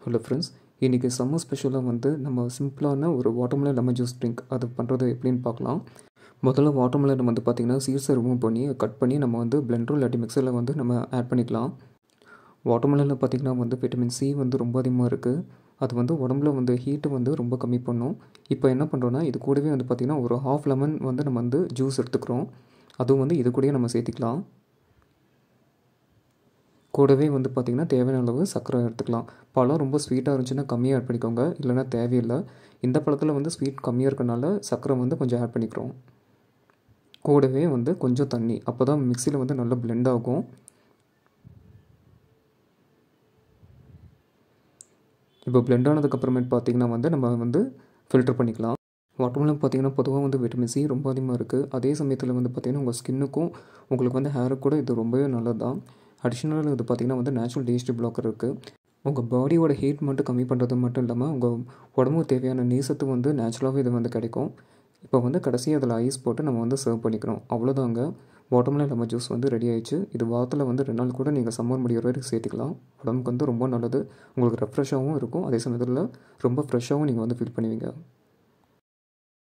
hello friends இன்றைக்கி summer ஸ்பெஷலாக வந்து நம்ம சிம்பிளான ஒரு வாட்டர்மெலன் லெமன் ஜூஸ் ட்ரிங்க் அது பண்ணுறது எப்படின்னு பார்க்கலாம் முதல்ல வாட்டர்மெலன் வந்து பார்த்திங்கன்னா சீட்ஸை ரிமூவ் பண்ணி கட் பண்ணி நம்ம வந்து பிளெண்டரும் இல்லாட்டி மிக்சரில் வந்து நம்ம ஆட் பண்ணிக்கலாம் வாட்டர்மெலனில் பார்த்திங்கன்னா வந்து விட்டமின் சி வந்து ரொம்ப அதிகமாக இருக்குது அது வந்து உடம்புல வந்து ஹீட்டை வந்து ரொம்ப கம்மி பண்ணும் இப்போ என்ன பண்ணுறோன்னா இது கூடவே வந்து பார்த்திங்கன்னா ஒரு ஹாஃப் லெமன் வந்து நம்ம வந்து ஜூஸ் எடுத்துக்கிறோம் அதுவும் வந்து இது கூடயே நம்ம சேர்த்திக்கலாம் கூடவே வந்து பார்த்திங்கன்னா தேவையான அளவு சர்க்கரை எடுத்துக்கலாம் பழம் ரொம்ப ஸ்வீட்டாக இருந்துச்சுன்னா கம்மியாக ஆட் பண்ணிக்கோங்க இல்லைனா தேவையில்லை இந்த பழத்தில் வந்து ஸ்வீட் கம்மியாக இருக்கனால சர்க்கரை வந்து கொஞ்சம் ஆட் பண்ணிக்கிறோம் கூடவே வந்து கொஞ்சம் தண்ணி அப்போ தான் மிக்சியில் வந்து நல்லா பிளெண்ட் ஆகும் இப்போ பிளெண்ட் ஆனதுக்கப்புறமேட்டு பார்த்திங்கன்னா வந்து நம்ம வந்து ஃபில்டர் பண்ணிக்கலாம் வாட்டர்மெலன் பார்த்திங்கன்னா பொதுவாக வந்து விட்டமின் சி ரொம்ப அதிகமாக இருக்குது அதே சமயத்தில் வந்து பார்த்திங்கன்னா உங்கள் ஸ்கின்னுக்கும் உங்களுக்கு வந்து ஹேருக்கு கூட இது ரொம்பவே நல்லது தான் அடிஷ்னலாக இது பார்த்திங்கன்னா வந்து நேச்சுரல் டேஸ்ட் பிளாக்கர் இருக்குது உங்கள் பாடியோட ஹீட் மட்டும் கம்மி பண்ணுறது மட்டும் இல்லாமல் உங்கள் உடம்புக்கு தேவையான நீசத்து வந்து நேச்சுரலாகவே இது வந்து கிடைக்கும் இப்போ வந்து கடைசியாக அதில் ஐஸ் போட்டு நம்ம வந்து சர்வ் பண்ணிக்கிறோம் அவ்வளோதாங்க வாட்டர்மெலன் லெமன் ஜூஸ் வந்து ரெடி ஆயிடுச்சு இது வாரத்தில் வந்து ரெண்டு நாள் கூட நீங்கள் சம்மர் முடிகிற வரைக்கும் சேர்த்துக்கலாம் உடம்புக்கு வந்து ரொம்ப நல்லது உங்களுக்கு ரெஃப்ரெஷ்ஷாகவும் இருக்கும் அதே சமயத்தில் ரொம்ப ஃப்ரெஷ்ஷாகவும் நீங்கள் வந்து ஃபீல் பண்ணுவீங்க